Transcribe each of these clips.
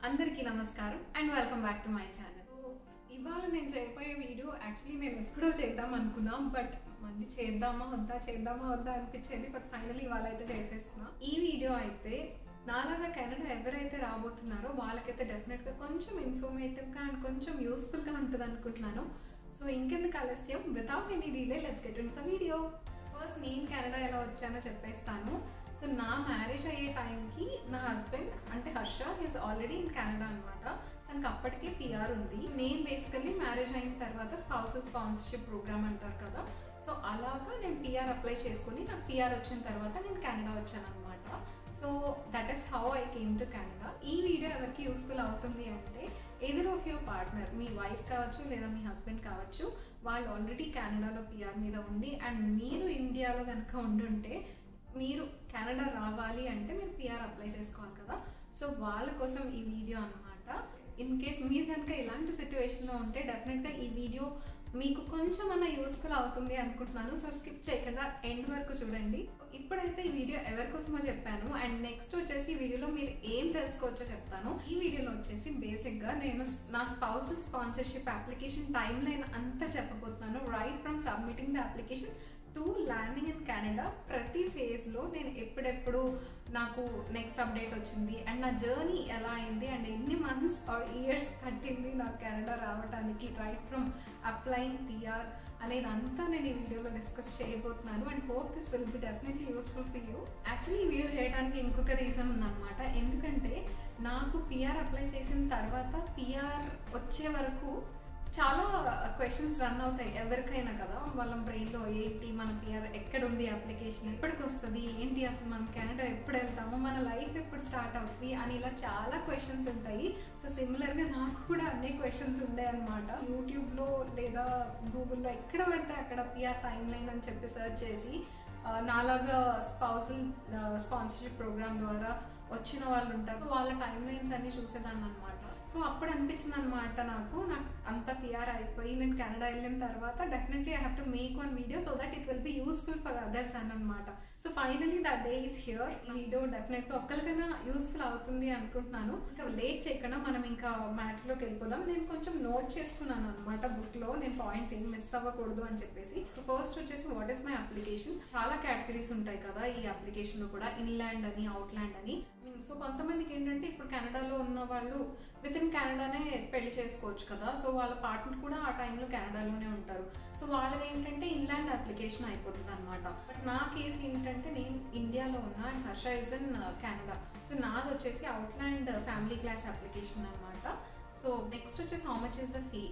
అందరికీ నమస్కారం and welcome back to my channel ఇవాళ నేను చేయబోయే వీడియో యాక్చువల్లీ నేను ఎప్పుడో చేద్దాం అనుకున్నా బట్ మళ్ళీ చేద్దామా వద్దా చేద్దామా వద్దా అనిపించేది బట్ ఫైనల్లీ ఇవాళ అయితే చేసేస్తున్నా ఈ వీడియో అయితే నాలాగా కెనడా ఎవరైతే రాబోతున్నారో వాళ్ళకైతే డెఫినెట్గా కొంచెం ఇన్ఫర్మేటివ్గా అండ్ కొంచెం యూస్ఫుల్గా ఉంటుంది అనుకుంటున్నాను సో ఇంకెందుకు ఆలస్యం without any delay let's get in the video first నేను కెనడా ఎలా వచ్చానో చెప్పేస్తాను సో నా మ్యారేజ్ అయ్యే టైంకి నా హస్బెండ్ అంటే Harsha is already in Canada అనమాట తనకు అప్పటికే పిఆర్ ఉంది నేను బేసికల్లీ మ్యారేజ్ అయిన తర్వాత స్పౌసల్ స్పాన్సర్షిప్ ప్రోగ్రామ్ అంటారు కదా సో అలాగా నేను పిఆర్ అప్లై చేసుకుని నాకు పిఆర్ వచ్చిన తర్వాత నేను కెనడా వచ్చాను అనమాట so that is how I came to Canada ఈ వీడియో ఎవరికి యూస్ఫుల్ అవుతుంది అంటే ఎదర్ ఆఫ్ యువర్ పార్ట్నర్ మీ వైఫ్ కావచ్చు లేదా మీ హస్బెండ్ కావచ్చు వాళ్ళు ఆల్రెడీ కెనడాలో పిఆర్ మీద ఉంది అండ్ మీరు ఇండియాలో కనుక ఉండుంటే మీరు కెనడా రావాలి అంటే మీరు పిఆర్ అప్లై చేసుకోవాలి కదా సో వాళ్ళ కోసం ఈ వీడియో అనమాట ఇన్ కేస్ మీరు కనుక ఇలాంటి సిచ్యువేషన్లో ఉంటే డెఫినెట్గా ఈ వీడియో మీకు కొంచెం అన్న యూస్ఫుల్ అవుతుంది అనుకుంటున్నాను సో స్కిప్ చేయకుండా ఎండ్ వరకు చూడండి ఇప్పుడైతే ఈ వీడియో ఎవరి కోసమో చెప్పాను అండ్ నెక్స్ట్ వచ్చేసి ఈ వీడియోలో మీరు ఏం తెలుసుకోవచ్చో చెప్తాను ఈ వీడియోలో వచ్చేసి బేసిక్గా నేను నా spousal sponsorship application timeline అంతా చెప్పబోతున్నాను right from submitting the application to landing in Canada ప్రతి ఫేజ్లో నేను ఎప్పుడెప్పుడు నాకు నెక్స్ట్ అప్డేట్ వచ్చింది అండ్ నా జర్నీ ఎలా అయింది అండ్ ఎన్ని మంత్స్ ఆర్ ఇయర్స్ పట్టింది నాకు కెనడా రావడానికి రైట్ ఫ్రమ్ అప్లైయింగ్ పిఆర్ అనేది అంతా నేను ఈ వీడియోలో డిస్కస్ చేయబోతున్నాను and hope this will be definitely useful for you actually ఈ వీడియో చేయడానికి ఇంకొక రీజన్ ఉందన్నమాట ఎందుకంటే నాకు పిఆర్ అప్లై చేసిన తర్వాత పిఆర్ వచ్చే వరకు చాలా క్వశ్చన్స్ రన్ అవుతాయి ఎవరికైనా కదా వాళ్ళ బ్రెయిన్లో ఏంటి మన పిఆర్ ఎక్కడ ఉంది అప్లికేషన్ ఎప్పటికి వస్తుంది ఏంటి అసలు మనం కెనడా ఎప్పుడు వెళ్తాము మన లైఫ్ ఎప్పుడు స్టార్ట్ అవుతుంది అని ఇలా చాలా క్వశ్చన్స్ ఉంటాయి సో సిమిలర్గా నాకు కూడా అన్ని క్వశ్చన్స్ ఉండే అనమాట యూట్యూబ్లో లేదా గూగుల్లో ఎక్కడ పడితే అక్కడ పిఆర్ టైం లైన్ అని చెప్పి సెర్చ్ చేసి నాలాగా స్పౌసల్ స్పాన్సర్షిప్ ప్రోగ్రామ్ ద్వారా వచ్చిన వాళ్ళు ఉంటారు వాళ్ళ టైం లైన్స్ అన్ని చూసేదాన్ని అనమాట సో అప్పుడు అనిపించింది అనమాట నాకు నాకు అంత పిఆర్ అయిపోయి నేను కెనడా వెళ్ళిన తర్వాత definitely I have to make one video so that it will be useful for others అని అనమాట so finally that day is here ఈ వీడియో డెఫినెట్గా ఒక్కరికైనా యూస్ఫుల్ అవుతుంది అనుకుంటున్నాను ఇంకా లేట్ చేయకుండా మనం ఇంకా మ్యాటర్లోకి వెళ్ళిపోదాం నేను కొంచెం నోట్ చేస్తున్నాను అనమాట బుక్లో నేను పాయింట్స్ ఏం మిస్ అవ్వకూడదు అని చెప్పేసి సో ఫస్ట్ వచ్చేసి వాట్ ఈస్ మై అప్లికేషన్ చాలా కేటగిరీస్ ఉంటాయి కదా ఈ అప్లికేషన్లో కూడా ఇన్లాండ్ అని అవుట్లాండ్ అని సో కొంతమందికి ఏంటంటే ఇప్పుడు కెనడాలో ఉన్న వాళ్ళు విత్ ఇన్ కెనడానే పెళ్లి చేసుకోవచ్చు కదా సో వాళ్ళ పార్ట్నర్ కూడా ఆ టైంలో కెనడాలోనే ఉంటారు సో వాళ్ళది ఏంటంటే ఇన్లాండ్ అప్లికేషన్ అయిపోతుంది అనమాట బట్ నా కేసు ఏంటంటే నేను ఇండియాలో ఉన్నా and Harsha is in Canada so నాది వచ్చేసి అవుట్లాండ్ ఫ్యామిలీ క్లాస్ అప్లికేషన్ అనమాట సో నెక్స్ట్ వచ్చేసి how much is the fee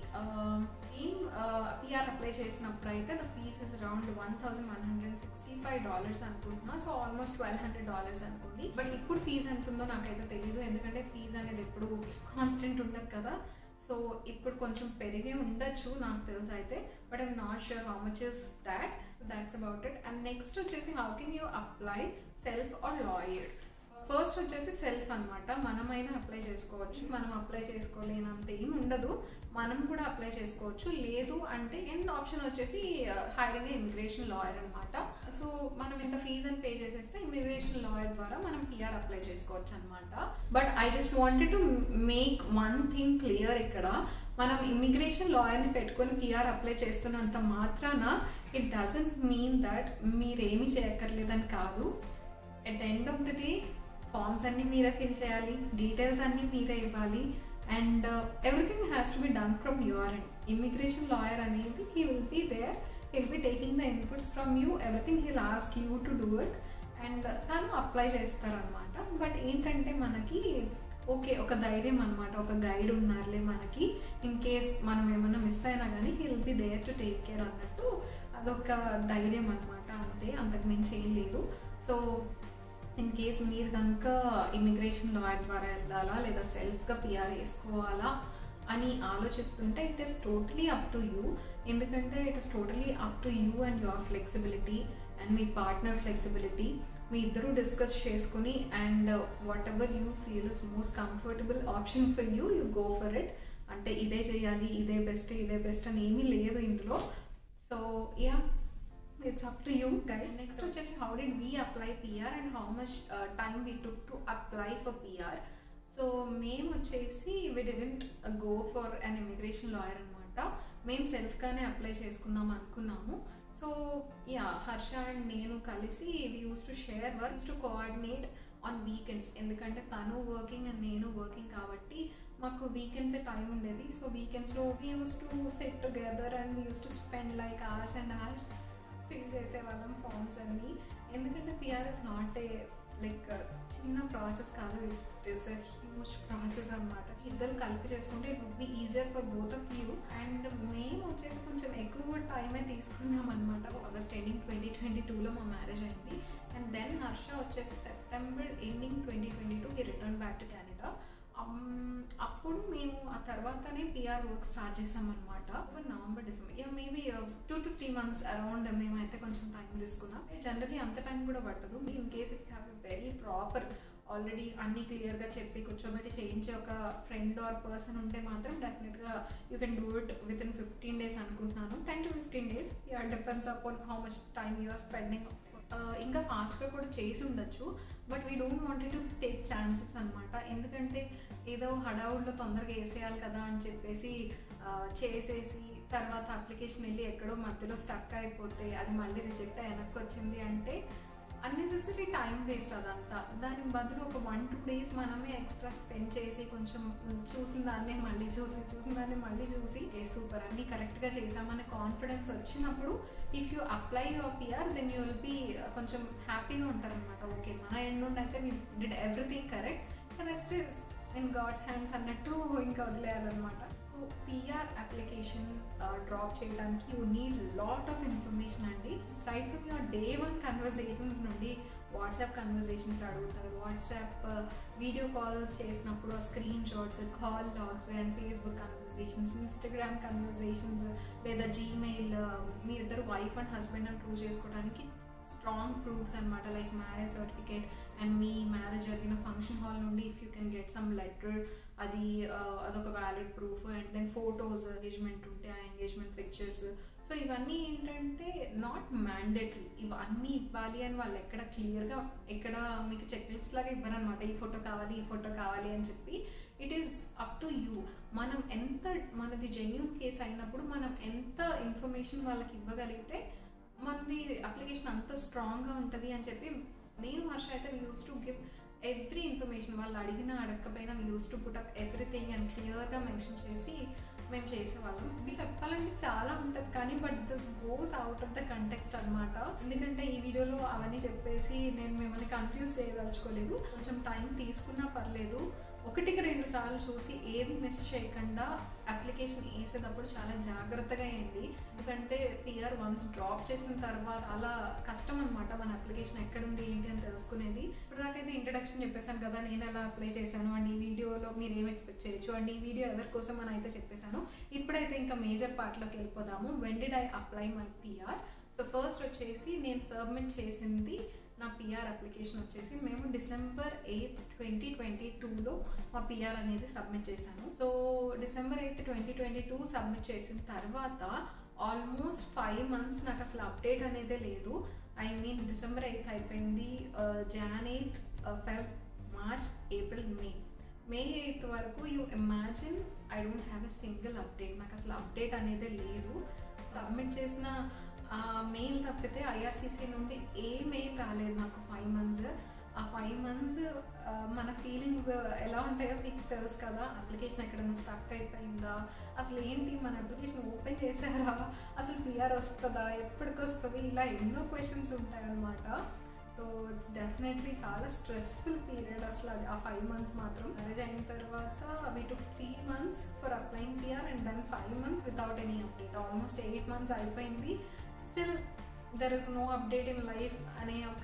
నేను పిఆర్ అప్లై చేసినప్పుడు అయితే the fees is around one thousand one hundred sixty five dollars అనుకుంటున్నా so almost twelve hundred dollars అనుకోండి but ఇప్పుడు ఫీజు ఎంత ఉందో నాకైతే తెలియదు ఎందుకంటే ఫీజు అనేది ఎప్పుడు కాన్స్టెంట్ ఉండదు కదా సో ఇప్పుడు కొంచెం పెరిగే ఉండొచ్చు నాకు తెలుసు అయితే but I'm not sure how much is that that's about it and next వచ్చేసి how can you apply self or lawyer first వచ్చేసి సెల్ఫ్ అనమాట మనమైనా అప్లై చేసుకోవచ్చు మనం అప్లై చేసుకోలేనంత ఏం ఉండదు మనం కూడా అప్లై చేసుకోవచ్చు లేదు అంటే ఎండ్ ఆప్షన్ వచ్చేసి హైరింగ్ ఇమిగ్రేషన్ లాయర్ అనమాట సో మనం ఇంత ఫీజ్ అని పే చేసేస్తే ఇమిగ్రేషన్ లాయర్ ద్వారా మనం పిఆర్ అప్లై చేసుకోవచ్చు అనమాట but I just wanted to make one thing clear ఇక్కడ మనం ఇమిగ్రేషన్ లాయర్ని పెట్టుకొని పిఆర్ అప్లై చేస్తున్నంత మాత్రాన ఇట్ డజంట్ మీన్ దట్ మీరేమీ చేయక్కర్లేదని కాదు at the end of the day forms అన్నీ మీరే ఫిల్ చేయాలి డీటెయిల్స్ అన్నీ మీరే ఇవ్వాలి and everything has to be done from your and immigration lawyer అనేది he will be there will be taking the inputs from you everything he'll ask you to do it and తను apply చేస్తారనమాట but ఏంటంటే మనకి okay ఒక ధైర్యం అనమాట ఒక guide ఉన్నారులే మనకి ఇన్ కేస్ మనం ఏమన్నా మిస్ అయినా కానీ he will be there to take care అన్నట్టు అదొక ధైర్యం అనమాట అంతే అంతకు మించి ఏం లేదు సో ఇన్ కేస్ మీరు కనుక ఇమిగ్రేషన్ లాయర్ ద్వారా వెళ్ళాలా లేదా సెల్ఫ్గా పిఆర్ వేసుకోవాలా అని ఆలోచిస్తుంటే it is totally up to you ఎందుకంటే it is totally up to you and your flexibility and మీ పార్ట్నర్ ఫ్లెక్సిబిలిటీ మీ ఇద్దరు డిస్కస్ చేసుకుని and whatever you feel is most comfortable option for you you go for it అంటే ఇదే చేయాలి ఇదే best ఇదే బెస్ట్ అని ఏమీ లేదు ఇందులో so yeah it's up to you guys next వచ్చేసి how did we apply PR and how much time we took to apply for PR so so మేము వచ్చేసి we didn't go for an immigration lawyer అనమాట మేము సెల్ఫ్గానే apply చేసుకుందాం అనుకున్నాము so yeah Harsha and నేను కలిసి we use to share work to coordinate on weekends ఎందుకంటే తను వర్కింగ్ అండ్ నేను వర్కింగ్ కాబట్టి మాకు వీకెండ్స్ టైం ఉండేది సో వీకెండ్స్లో we use to set together and we use to spend like hours and hours fill చేసేవాళ్ళం ఫామ్స్ అన్ని ఎందుకంటే PR is not a like చిన్న ప్రాసెస్ కాదు it is a huge process అనమాట ఇద్దరు కలిపి చేసుకుంటే it would be easier for both of you and మేము వచ్చేసి కొంచెం ఎక్కువ టైమే తీసుకున్నాం అనమాట ఆగస్ట్ ఎండింగ్ ట్వంటీ ట్వంటీ టూలో మా మ్యారేజ్ అయింది అండ్ దెన్ హర్ష వచ్చేసి September ending twenty twenty two he return back to Canada అప్పుడు మేము ఆ తర్వాతనే పిఆర్ వర్క్ స్టార్ట్ చేసామన్నమాట నవంబర్ డిసెంబర్ ఇక maybe two to three months around మేమైతే కొంచెం టైం తీసుకున్నాం జనరలీ అంత టైం కూడా పట్టదు in case if have a very proper already అన్ని క్లియర్గా చెప్పి కూర్చోబెట్టి చేయించే ఒక ఫ్రెండ్ ఆర్ పర్సన్ ఉంటే మాత్రం డెఫినెట్గా you can do it within fifteen days అనుకుంటున్నాను ten to fifteen days year depends upon how much time you're spending ఇంకా ఫాస్ట్గా కూడా చేసి ఉండొచ్చు but we don't wanted to take chances అనమాట ఎందుకంటే ఏదో హడావుడ్లో తొందరగా వేసేయాలి కదా అని చెప్పేసి చేసేసి తర్వాత అప్లికేషన్ వెళ్ళి ఎక్కడో మధ్యలో స్టక్ అయిపోతే అది మళ్ళీ రిజెక్ట్ వెనక్కి వచ్చింది అంటే అన్నెసెసరీ టైం వేస్ట్ అదంతా దానికి బదులు ఒక వన్ టూ డేస్ మనమే ఎక్స్ట్రా స్పెండ్ చేసి కొంచెం చూసిన దాన్ని మళ్ళీ చూసి చూసిన దాన్ని మళ్ళీ చూసి ఏ సూపర్ అన్ని కరెక్ట్గా చేసామనే కాన్ఫిడెన్స్ వచ్చినప్పుడు if you apply your PR then you will be కొంచెం హ్యాపీగా ఉంటారనమాట ఓకే మన ఎండ్ నుండి అయితే we did everything correct rest is in God's hands అన్నట్టు ఇంకా వదిలేయాలన్నమాట సో పిఆర్ అప్లికేషన్ డ్రాప్ చేయడానికి you need lot of information అండి right from your day one conversations నుండి వాట్సాప్ కన్వర్జేషన్స్ అడుగుతారు వాట్సాప్ వీడియో కాల్స్ చేసినప్పుడు screenshots call logs and Facebook conversations Instagram conversations లేదా Gmail మీ ఇద్దరు వైఫ్ అండ్ హస్బెండ్ అని prove చేసుకోవడానికి స్ట్రాంగ్ ప్రూఫ్స్ అనమాట లైక్ మ్యారేజ్ సర్టిఫికేట్ అండ్ మీ మ్యారేజ్ జరిగిన ఫంక్షన్ హాల్ నుండి if you can get some letter అది అదొక valid proof and then photos engagement ఉంటే ఆ ఎంగేజ్మెంట్ పిక్చర్స్ సో ఇవన్నీ ఏంటంటే నాట్ మ్యాండేటరీ ఇవన్నీ ఇవ్వాలి అని వాళ్ళు ఎక్కడ క్లియర్గా ఎక్కడ మీకు చెక్ లిస్ట్ లాగా ఇవ్వరనమాట ఈ ఫోటో కావాలి ఈ ఫోటో కావాలి అని చెప్పి it is up to you మనం ఎంత మనది జెన్యున్ కేసు అయినప్పుడు మనం ఎంత ఇన్ఫర్మేషన్ వాళ్ళకి ఇవ్వగలిగితే మనది అప్లికేషన్ అంత స్ట్రాంగ్గా ఉంటుంది అని చెప్పి నేను వర్ష అయితే use to give every information వాళ్ళు అడిగిన అడగకపోయినా use to put up everything and క్లియర్గా మెన్షన్ చేసి మేము చేసేవాళ్ళం ఇవి చెప్పాలంటే చాలా ఉంటుంది కానీ but this goes out of the context అనమాట ఎందుకంటే ఈ వీడియోలో అవన్నీ చెప్పేసి నేను మిమ్మల్ని కన్ఫ్యూజ్ చేయదలుచుకోలేదు కొంచెం టైం తీసుకున్నా పర్లేదు ఒకటికి రెండు సార్లు చూసి ఏది మిస్ చేయకుండా అప్లికేషన్ వేసేటప్పుడు చాలా జాగ్రత్తగా వేయండి ఎందుకంటే పిఆర్ వన్స్ డ్రాప్ చేసిన తర్వాత అలా కష్టం అనమాట మన అప్లికేషన్ ఎక్కడుంది ఏంటి అని తెలుసుకునేది ఇప్పుడు దాకైతే ఇంట్రడక్షన్ చెప్పేశాను కదా నేను ఎలా అప్లై చేశాను అండ్ ఈ వీడియోలో మీరు ఏం ఎక్స్పెక్ట్ చేయొచ్చు అండ్ ఈ వీడియో ఎవరి కోసం అని అయితే చెప్పేశాను ఇప్పుడైతే ఇంకా మేజర్ పార్ట్లోకి వెళ్ళిపోదాము when did I apply my PR so first వచ్చేసి నేను సబ్మిట్ చేసింది నా పిఆర్ అప్లికేషన్ వచ్చేసి మేము డిసెంబర్ ఎయిత్ ట్వంటీ ట్వంటీ టూలో మా పిఆర్ అనేది సబ్మిట్ చేశాను so December eighth twenty twenty two submit చేసిన తర్వాత ఆల్మోస్ట్ ఫైవ్ మంత్స్ నాకు అసలు అప్డేట్ అనేదే లేదు ఐ మీన్ డిసెంబర్ ఎయిత్ అయిపోయింది Jan eighth Feb March April May May eighth వరకు you imagine I don't have a single update నాకు అసలు అప్డేట్ అనేదే లేదు సబ్మిట్ చేసిన ఆ మెయిల్ తప్పితే ఐఆర్సీసీ నుండి ఏ మెయిల్ రాలేదు నాకు ఫైవ్ మంత్స్ ఆ ఫైవ్ మంత్స్ మన ఫీలింగ్స్ ఎలా ఉంటాయో మీకు తెలుసు కదా అప్లికేషన్ ఎక్కడైనా స్టక్ అయిపోయిందా అసలు ఏంటి మన అప్లికేషన్ ఓపెన్ చేశారా అసలు పిఆర్ వస్తుందా ఎప్పటికి వస్తుంది ఇలా ఎన్నో క్వశ్చన్స్ ఉంటాయన్నమాట సో ఇట్స్ డెఫినెట్లీ చాలా స్ట్రెస్ఫుల్ పీరియడ్ అసలు అది ఆ ఫైవ్ మంత్స్ మాత్రం మ్యారేజ్ అయిన తర్వాత we took three months for applying PR and then five months without any update almost eight months అయిపోయింది still there is no update in life అనే ఒక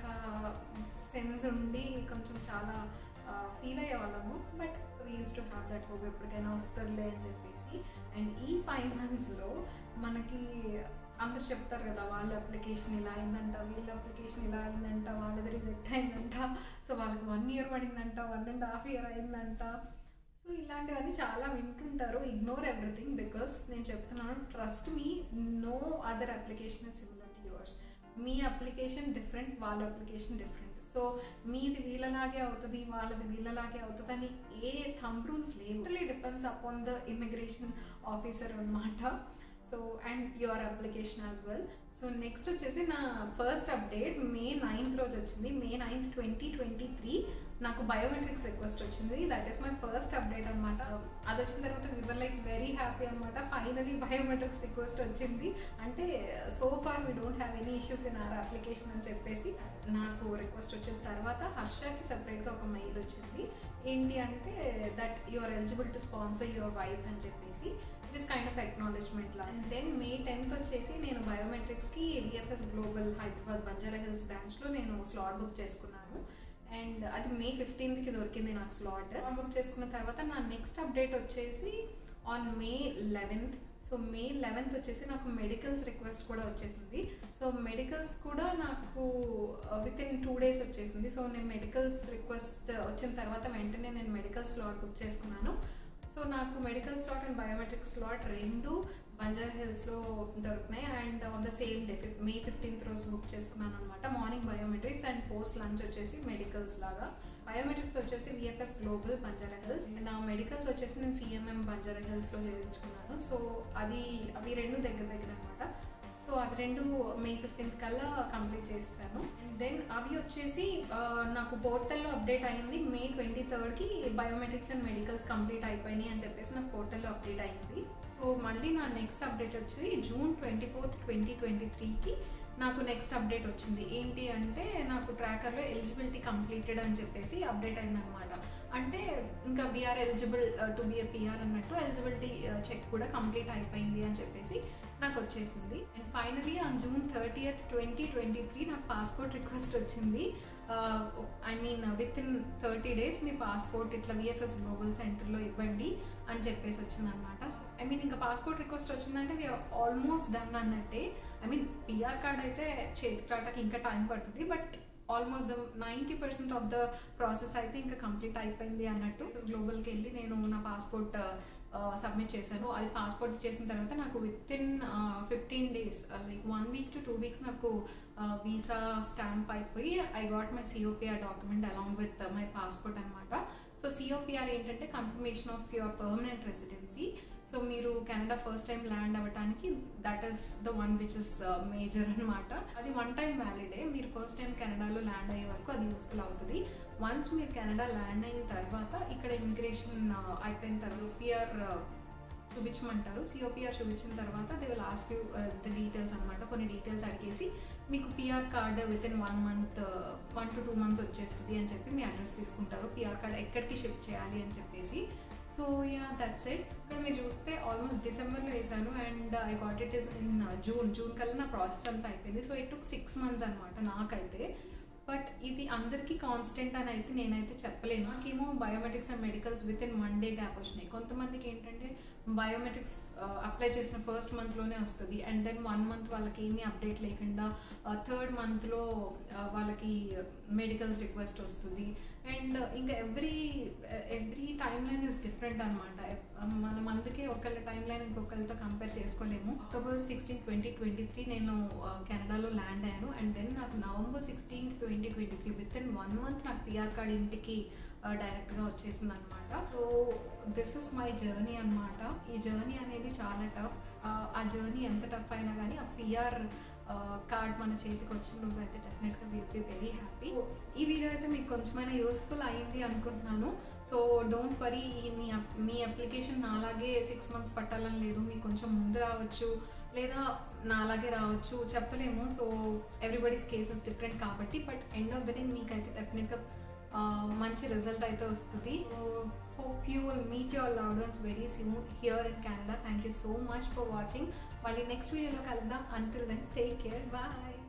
సెన్స్ ఉండి కొంచెం చాలా ఫీల్ అయ్యేవాళ్ళము but we use to have that hope ఎప్పటికైనా వస్తుందిలే అని చెప్పేసి అండ్ ఈ ఫైవ్ మంత్స్లో మనకి అందరు చెప్తారు కదా వాళ్ళ అప్లికేషన్ ఇలా అయిందంట వీళ్ళ అప్లికేషన్ ఇలా అయిందంట వాళ్ళది రిజెక్ట్ అయిందంట సో వాళ్ళకి వన్ ఇయర్ పడిందంట వన్ అండ్ హాఫ్ ఇయర్ అయిందంట సో ఇలాంటివన్నీ చాలా వింటుంటారు ఇగ్నోర్ ఎవ్రీథింగ్ బికాస్ నేను చెప్తున్నాను ట్రస్ట్ మీ no other application similar to yours మీ అప్లికేషన్ డిఫరెంట్ వాళ్ళ అప్లికేషన్ డిఫరెంట్ సో సో మీది వీళ్ళలాగే అవుతుంది వాళ్ళది వీళ్ళలాగే అవుతుంది అని ఏ థంబ్ రూల్స్ లేవు really depends upon the immigration officer అనమాట so and your application as well so next వచ్చేసి నా ఫస్ట్ అప్డేట్ మే నైన్త్ రోజు వచ్చింది May ninth twenty twenty three నాకు బయోమెట్రిక్స్ రిక్వెస్ట్ వచ్చింది that is my first update అనమాట అది వచ్చిన తర్వాత వివర్ లైక్ వెరీ హ్యాపీ అనమాట ఫైనలీ బయోమెట్రిక్స్ రిక్వెస్ట్ వచ్చింది అంటే so far we don't have any issues in our application అని చెప్పేసి నాకు రిక్వెస్ట్ వచ్చిన తర్వాత హర్షకి సపరేట్గా ఒక మెయిల్ వచ్చింది ఏంటి అంటే that you are eligible to sponsor your wife అని చెప్పేసి దిస్ కైండ్ ఆఫ్ ఎక్నాలజ్మెంట్ లా అండ్ దెన్ మే టెన్త్ వచ్చేసి నేను బయోమెట్రిక్స్కి విఎఫ్ఎస్ గ్లోబల్ హైదరాబాద్ బంజారా హిల్స్ బ్రాంచ్లో నేను స్లాట్ బుక్ చేసుకున్నాను అండ్ అది మే ఫిఫ్టీన్త్కి దొరికింది నాకు స్లాట్ బుక్ చేసుకున్న తర్వాత నా నెక్స్ట్ అప్డేట్ వచ్చేసి on May eleventh so May eleventh వచ్చేసి నాకు మెడికల్స్ రిక్వెస్ట్ కూడా వచ్చేసింది సో మెడికల్స్ కూడా నాకు విత్ ఇన్ టూ డేస్ వచ్చేసింది సో నేను మెడికల్స్ రిక్వెస్ట్ వచ్చిన తర్వాత వెంటనే నేను మెడికల్ స్లాట్ బుక్ చేసుకున్నాను సో నాకు medical slot and biometric slot రెండు బంజారా హిల్స్లో దొరుకుతున్నాయి and on the same day ఫిఫ్ మే ఫిఫ్టీన్త్ రోజు బుక్ చేసుకున్నాను అనమాట morning biometrics and post lunch వచ్చేసి మెడికల్స్ లాగా బయోమెట్రిక్స్ వచ్చేసి VFS Global Banjara Hills and ఆ మెడికల్స్ వచ్చేసి నేను సిఎంఎం బంజారా హిల్స్లో చేయించుకున్నాను సో అది అవి రెండు దగ్గర దగ్గర అనమాట సో అవి రెండు మే ఫిఫ్టీన్త్ కల్లా కంప్లీట్ చేస్తాను అండ్ దెన్ అవి వచ్చేసి నాకు పోర్టల్లో అప్డేట్ అయింది మే ట్వంటీ థర్డ్కి బయోమెట్రిక్స్ అండ్ మెడికల్స్ కంప్లీట్ అయిపోయినాయి అని చెప్పేసి నాకు పోర్టల్లో అప్డేట్ అయింది సో మళ్ళీ నా నెక్స్ట్ అప్డేట్ వచ్చి June twenty fourth twenty twenty త్రీకి నాకు నెక్స్ట్ అప్డేట్ వచ్చింది ఏంటి అంటే నాకు ట్రాకర్లో ఎలిజిబిలిటీ కంప్లీటెడ్ అని చెప్పేసి అప్డేట్ అయిందనమాట అంటే ఇంకా బీఆర్ eligible to be a PR అన్నట్టు ఎలిజిబిలిటీ చెక్ కూడా కంప్లీట్ అయిపోయింది అని చెప్పేసి నాకు వచ్చేసింది and finally on June thirtieth twenty twenty three నాకు పాస్పోర్ట్ రిక్వెస్ట్ వచ్చింది I mean within thirty days మీ పాస్పోర్ట్ ఇట్లా విఎఫ్ఎస్ గ్లోబల్ సెంటర్లో ఇవ్వండి అని చెప్పేసి వచ్చిందనమాట ఐ మీన్ ఇంకా పాస్పోర్ట్ రిక్వెస్ట్ వచ్చిందంటే వీఆర్ ఆల్మోస్ట్ డన్ అన్నట్టే ఐ మీన్ పిఆర్ కార్డ్ అయితే చేతికి రావడానికి ఇంకా టైం పడుతుంది but almost the ninety percent of the process అయితే ఇంకా కంప్లీట్ అయిపోయింది అన్నట్టు గ్లోబల్కి వెళ్ళి నేను నా పాస్పోర్ట్ సబ్మిట్ చేశాను అది పాస్పోర్ట్ చేసిన తర్వాత నాకు within fifteen days like one week to two weeks నాకు వీసా స్టాంప్ అయిపోయి I got my COPR document along with my passport అనమాట సో సిఓపిఆర్ ఏంటంటే confirmation of your permanent residency so మీరు కెనడా ఫస్ట్ టైం ల్యాండ్ అవ్వడానికి that is the one which is major అనమాట అది one time వ్యాలిడే మీరు first time కెనడాలో land అయ్యే వరకు అది యూస్ఫుల్ అవుతుంది వన్స్ మీరు కెనడా ల్యాండ్ అయిన తర్వాత ఇక్కడ ఇమిగ్రేషన్ అయిపోయిన తర్వాత పిఆర్ చూపించమంటారు సిఓపిఆర్ చూపించిన తర్వాత they will ask you the details అనమాట కొన్ని డీటెయిల్స్ అడిగేసి మీకు PR card within one month one to two months వచ్చేస్తుంది అని చెప్పి మీ అడ్రస్ తీసుకుంటారు పిఆర్ కార్డ్ ఎక్కడికి షిఫ్ట్ చేయాలి అని చెప్పేసి సో యా దట్స్ ఇట్ ఇక్కడ మీరు చూస్తే ఆల్మోస్ట్ డిసెంబర్లో వేసాను and I got it is in June June కల్లా నా ప్రాసెస్ అంతా అయిపోయింది so it took six months అనమాట నాకైతే బట్ ఇది అందరికీ కాన్స్టెంట్ అని అయితే నేనైతే చెప్పలేను నాకేమో biometrics and medicals within one day gap వచ్చినాయి కొంతమందికి ఏంటంటే బయోమెట్రిక్స్ అప్లై చేసిన ఫస్ట్ మంత్లోనే వస్తుంది అండ్ దెన్ వన్ మంత్ వాళ్ళకి ఏమీ అప్డేట్ లేకుండా థర్డ్ మంత్లో వాళ్ళకి మెడికల్స్ రిక్వెస్ట్ వస్తుంది అండ్ ఇంకా every every timeline is different అనమాట మనం అందుకే ఒకళ్ళ టైం లైన్ ఇంకొకరితో కంపేర్ చేసుకోలేము October sixteen twenty twenty three నేను కెనడాలో ల్యాండ్ అయ్యాను అండ్ దెన్ నాకు November sixteenth twenty twenty three within one month నాకు పిఆర్ కార్డ్ ఇంటికి డైరెక్ట్గా వచ్చేసింది అనమాట so this is my journey అనమాట ఈ జర్నీ అనేది చాలా టఫ్ ఆ జర్నీ ఎంత టఫ్ అయినా కానీ ఆ పిఆర్ కార్డ్ మన చేతికి వచ్చిన రోజు అయితే డెఫినెట్గా విల్ బి వెరీ హ్యాపీ ఈ వీడియో అయితే మీకు కొంచెమైనా యూస్ఫుల్ అయింది అనుకుంటున్నాను సో డోంట్ వరీ మీ మీ అప్లికేషన్ నాలాగే సిక్స్ మంత్స్ పట్టాలని లేదు మీకు కొంచెం ముందు రావచ్చు లేదా నాలాగే రావచ్చు చెప్పలేము సో ఎవ్రీబడీస్ కేసెస్ డిఫరెంట్ కాబట్టి but end of the day మీకైతే డెఫినెట్గా మంచి రిజల్ట్ అయితే వస్తుంది hope you will meet your love ones very soon here in Canada thank you so much for watching మళ్ళీ నెక్స్ట్ వీడియోలో కలుద్దాం until then take care bye